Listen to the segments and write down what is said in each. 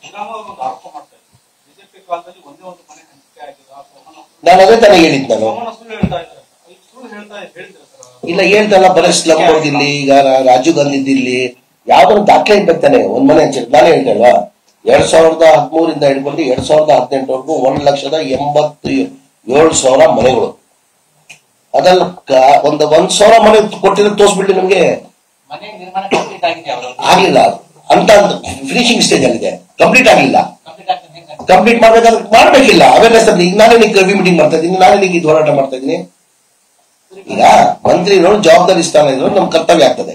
ಸಿದ್ದರಾಮಯ್ಯ ಒಂದು ಆರೋಪ ಮಾಡ್ತಾ ಇದ್ದಾರೆ ಬಿಜೆಪಿ ಕಾಲದಲ್ಲಿ ಒಂದೇ ಒಂದು ಮನೆ ಹಂಚಿಕೆ ಆಗಿದೆ ಆ ಸೋಮಣ್ಣ ನಾನು ಅದೇ ತಾನೇ ಹೇಳಿದ್ ನಾನು ಸೋಮಣ್ಣ ಸುಳ್ಳು ಹೇಳ್ತಾ ಇದ್ದಾರೆ ಈ ಸುಳ್ಳು ಹೇಳ್ತಾ ಹೇಳಿದ್ರೆ ಸರ್ ಇಲ್ಲ ಹೇಳ್ತಲ್ಲ ಬರೀ ಸ್ಲಮ್ ಇಲ್ಲಿ ಈಗ ರಾ- ರಾಜೀವ್ ಗಾಂಧಿ ಇಲ್ಲಿ ಯಾವ್ದಾದ್ರು ದಾಖಲೆ ಇರ್ಬೇಕು ತಾನೆ ಒಂದ್ ಮನೆ ಹಂಚಿರೋದು ನಾನೇ ಹೇಳ್ತೇಲ್ವಾ ಎರಡ್ ಸಾವಿರದ ಹದಿಮೂರಿಂದ ಹಿಡ್ಕೊಂಡು ಎರಡ್ ಸಾವಿರದ ಹದಿನೆಂಟವರೆಗೂ ಒಂದ್ ಲಕ್ಷದ ಎಂಬತ್ತು ಏಳು ಸಾವಿರ ಮನೆಗಳು ಅದ್ರಲ್ಲಿ ಕ- ಒಂದು ಒಂದ್ ಸಾವಿರ ಮನೆ ಕೊಟ್ಟಿರೋದು ತೋರಿಸ್ಬಿಟ್ಟು ನಿಮ್ಗೆ ಮನೆ ನಿರ್ಮಾಣ ಕಂಪ್ಲೀಟ್ ಆಗಿದೆ ಅವರು ಆಗಿಲ್ಲ ಅಂತ ಫಿನಿಶಿಂಗ್ ಸ್ಟೇಜ್ ಅಲ್ಲಿದೆ ಕಂಪ್ಲೀಟ್ ಆಗಿಲ್ಲ ಕಂಪ್ಲೀಟ್ ಆಗ್ತದೆ ಹೆಂಗೆ ಕಂಪ್ಲೀಟ್ ಮಾಡ್ಬೇಕಾದ್ರೆ ಮಾಡ್ಬೇಕಿಲ್ಲ ಅವೇರ್ನೆಸ್ ಈಗ ನಾನೇ ಈಗ ಕವಿ ಮೀಟಿಂಗ್ ಮಾಡ್ತಾ ಇದ್ದೀನಿ ನಾನೇ ಈಗ ಇದು ಹೋರಾಟ ಮಾಡ್ತಾ ಇದ್ದೀನಿ ಈಗ ಮಂತ್ರಿಗಳು ಜವಾಬ್ದಾರಿ ಸ್ಥಾನ ಇದ್ರು ನಮ್ ಕರ್ತವ್ಯ ಆಗ್ತದೆ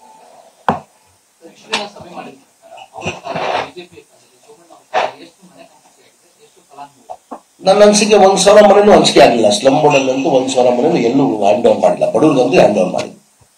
ಇಷ್ಟು ದಿನ ಸಭೆ ಮಾಡಿದ್ರು ಅವರು ಬಿಜೆಪಿ ಸೋಮಣ್ಣ ಅವರು ಎಷ್ಟು ಮನೆ ಕಂಪ್ಲೀಟ್ ಆಗಿದೆ ಎಷ್ಟು ಫಲಾನುಭವಿ ನನ್ನ ಅನ್ಸಿಕೆ ಒಂದ್ ಸಾವಿರ ಮನೆನೂ ಹಂಚಿಕೆ ಆಗಿಲ್ಲ ಸ್ಲಮ್ ಬೋರ್ಡ್ ಅಂತೂ ಒಂದ್ ಸಾವಿರ ಮನೆನೂ ಎಲ್ಲೂ ಹ್ಯಾಂಡ್ ಓವರ್ ಮಾಡಿಲ್ಲ ಬಡವ್ರಿಗಂತೂ ಹ್ಯಾಂಡ್ ಓವರ್ ಮಾಡಿಲ್ಲ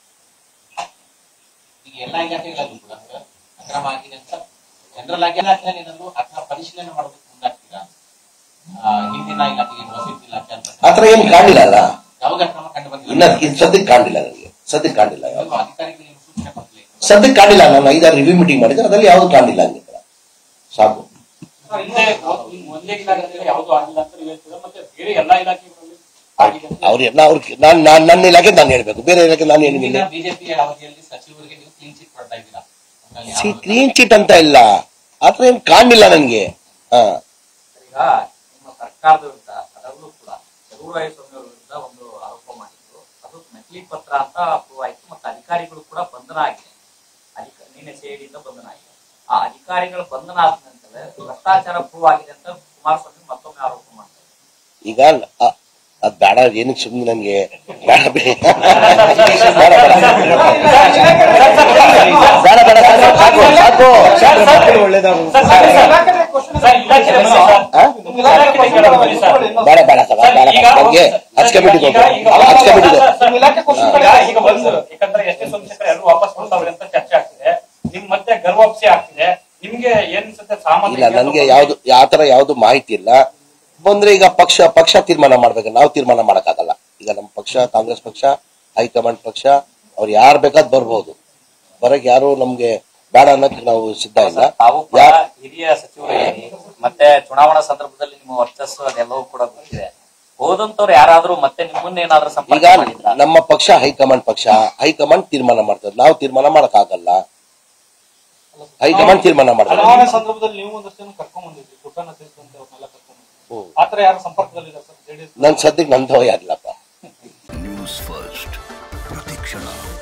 ಈಗ ಎಲ್ಲ ಇಲಾಖೆಗಳಲ್ಲೂ ಕೂಡ ಸರ್ ಅಕ್ರಮ ಆಗಿದೆ ಅಂತ ಜನರಲ್ ಆಗಿ ಇಲಾಖೆನಲ್ಲೂ ಅಕ್ರಮ ಪರಿಶೀಲನೆ ಮಾಡೋದಕ್ಕೆ ಮುಂದಾಗ್ತೀರಾ ಆ, ಹಿಂದಿನ ಇಲಾಖೆಗೆ ವಸತಿ ಇಲಾಖೆ ಅಂತ ಆತರ ಏನ್ ಕಾಣಿಲ್ಲ ಅಲ್ಲ ಯಾವಾಗ ಅಕ್ರಮ ಕಂಡು ಇನ್ನ ಬಂದಿಲ್ಲ ಇದ್ ಸದ್ಯಕ್ಕೆ ಕಾಣಿಲ್ಲ ನನಗೆ ಸದ್ಯಕ್ಕೆ ಕಾಣಿಲ್ಲ ಯಾವ್ದು. ಅಧಿಕಾರಿಗಳಿಗೆ ಸೂಚನೆ ಕೊಡ್ಲಿ ಸದ್ಯಕ್ಕೆ ಕಾಣಿಲ್ಲ ನಾನು ಐದಾರು ರಿವ್ಯೂ ಮೀಟಿಂಗ್ ಮಾಡಿದ್ರೆ ಅದ್ರಲ್ಲಿ ಯಾವ್ದು ಕಾಣಿಲ್ಲ ಹಂಗೆ ಸಾಕು ಹಿಂದೆ ಒಂದೇ ಇಲಾಖೆಯಲ್ಲಿ ಯಾವುದು ಆಗಿಲ್ಲ ಅಂತ ನೀವು ಹೇಳ್ತೀರಾ ಮತ್ತೆ ಬೇರೆ ಎಲ್ಲಾ ಇಲಾಖೆಗಳಲ್ಲಿ ಆಗಿದೆ ಅಂತ ಅವ್ರ ಎಲ್ಲ ಅವ್ರ ನಾನ್ ನಾನ್ ನನ್ನ ಇಲಾಖೆ ನಾನು ಹೇಳ್ಬೇಕು ಬೇರೆ ಇಲಾಖೆ ನಾನು ಹಿಂದಿನ ಏನಿಲ್ಲ ಬಿಜೆಪಿ ಅವಧಿಯಲ್ಲಿ ಸಚಿವರಿಗೆ ನೀವು ಕ್ಲೀನ್ ಚಿಟ್ ಕೊಡ್ತಾ ಇದ್ದೀರಾ ಅದ್ರಲ್ಲಿ ಸಿ ಯಾವ- ಕ್ಲೀನ್ ಚಿಟ್ ಅಂತ ಇಲ್ಲ ಆತರ ಏನ್ ಕಾಣಿಲ್ಲ ನನ್ಗೆ ಹಾ ಈಗ ನಿಮ್ಮ ಸರ್ಕಾರದ ವಿರುದ್ಧ ಅದರಲ್ಲೂ ಕೂಡ ಚಲುವರಾಯ ಸ್ವಾಮಿ ಅವರ ವಿರುದ್ಧ ಒಂದು ಆರೋಪ ಮಾಡಿದ್ರು ಅದು ನಕಲಿ ಪತ್ರ ಅಂತ ಪ್ರೂವ್ ಆಯ್ತು ಮತ್ತೆ ಅಧಿಕಾರಿಗಳು ಕೂಡ ಬಂಧನ ಆಗಿದೆ ಅಧಿಕ ನಿನ್ನೆ ಸೇಡಿಯಿಂದ ಬಂಧನ ಆಗಿದೆ ಆ ಅಧಿಕಾರಿಗಳ ಬಂಧನ ಆದ ನಂತರ ಭ್ರಷ್ಟಾಚಾರ ಪ್ರೂವ್ ಆಗಿದೆ ಅಂತ ಕುಮಾರಸ್ವಾಮಿ ಮತ್ತೊಮ್ಮೆ ಆರೋಪ ಮಾಡ್ತಾರೆ ಈಗ ಅ- ಅದ್ ಬೇಡ ಏನಕ್ಕೆ ಸುಮ್ಮನೆ ನನ್ಗೆ ಬೇಡ ಬೇಡ ಬೇಡ ಬೇಡ ಬೇಡ ಸಾಕು ಸಾಕು ಆ? ಬೇಡ ಬೇಡ ಸರ್ ಬೇಡ ನಮ್ಗೆ ಹಚ್ಕೊಂಡ್ಬಿಟ್ಟಿದ್ದು ಹಚ್ಕೊಂಡ್ಬಿಟ್ಟಿದ್ದು ಈಗ ಬಂದು ಯಾಕಂದ್ರೆ ಎಷ್ಟೇ ಸೋಮಶೇಖರ್ ಎಲ್ಲರೂ ವಾಪಸ್ ಕೊಡ್ತಾವ್ರೆ ಅಂತ ಚರ್ಚೆ ಆಗ್ತಿದೆ ನಿಮ್ ಮತ್ತೆ ಗರ್ವಾಪ್ಸಿ ಆಗ್ತಿದೆ ನಿಮ್ಗೆ ಏನ್ ಅನ್ಸುತ್ತೆ ಸಾಮಾನ್ಯ ಇಲ್ಲ ನನ್ಗೆ ಯಾವ್ದು ಆತರ ಯಾವ್ದು ಮಾಹಿತಿ ಇಲ್ಲ ಬಂದ್ರೆ ಈಗ ಪಕ್ಷ ಪಕ್ಷ ತೀರ್ಮಾನ ಮಾಡ್ಬೇಕು ನಾವು ತೀರ್ಮಾನ ಮಾಡಕ್ಕಾಗಲ್ಲ ಈಗ ನಮ್ಮ ಪಕ್ಷ ಕಾಂಗ್ರೆಸ್ ಪಕ್ಷ ಹೈಕಮಾಂಡ್ ಪಕ್ಷ ಅವ್ರು ಯಾರು ಬೇಕಾದ್ ಬರ್ಬೋದು ಬರಕ್ ಯಾರು ನಮ್ಗೆ ಬೇಡ ಅನ್ನಕ್ ನಾವು ಸಿದ್ಧ ಇಲ್ಲ ತಾವು ಕೂಡ ಯಾ- ಹಿರಿಯ ಸಚಿವರಾಗಿ ಮತ್ತೆ ಚುನಾವಣಾ ಸಂದರ್ಭದಲ್ಲಿ ನಿಮ್ಮ ವರ್ಚಸ್ಸು ಅದೆಲ್ಲವೂ ಕೂಡ ಗೊತ್ತಿದೆ ಹೋದಂತವ್ರು ಯಾರಾದ್ರೂ ಮತ್ತೆ ನಿಮ್ಮನ್ನ ಏನಾದ್ರೂ ಈಗ ಸಂಪರ್ಕ ಮಾಡಿದ್ರ ನಮ್ಮ ಪಕ್ಷ ಹೈಕಮಾಂಡ್ ಪಕ್ಷ ಹೈಕಮಾಂಡ್ ತೀರ್ಮಾನ ಮಾಡ್ತದೆ ನಾವು ತೀರ್ಮಾನ ಮಾಡಕ್ ಆಗಲ್ಲ ಹೈಕಮಾಂಡ್ ತೀರ್ಮಾನ ಮಾಡ್ತಾರೆ ಚುನಾವಣೆ ಸಂದರ್ಭದಲ್ಲಿ ನೀವು ಒಂದಷ್ಟು ಜನ ಕರ್ಕೊಂಡ್ ಬಂದಿದ್ರಿ ಪುಟ್ಟಣ್ಣ ಸೇರಿದಂತೆ ಅವ್ರನ್ನೆಲ್ಲ ಕರ್ಕೊಂಡ್ ಬಂದಿದ್ರಿ ಹ್ಮ್. ಆತರ ಯಾರು ಸಂಪರ್ಕದಲ್ಲಿಲ್ಲ ಸರ್ ಜೆಡಿಎಸ್ ನನ್ ಸದ್ಯಕ್ಕೆ ನಂದು ಯಾರಿಲ್ಲಪ್ಪ ನ್ಯೂಸ್ ಫಸ್ಟ್ ಪ್ರತಿಕ್ಷಣ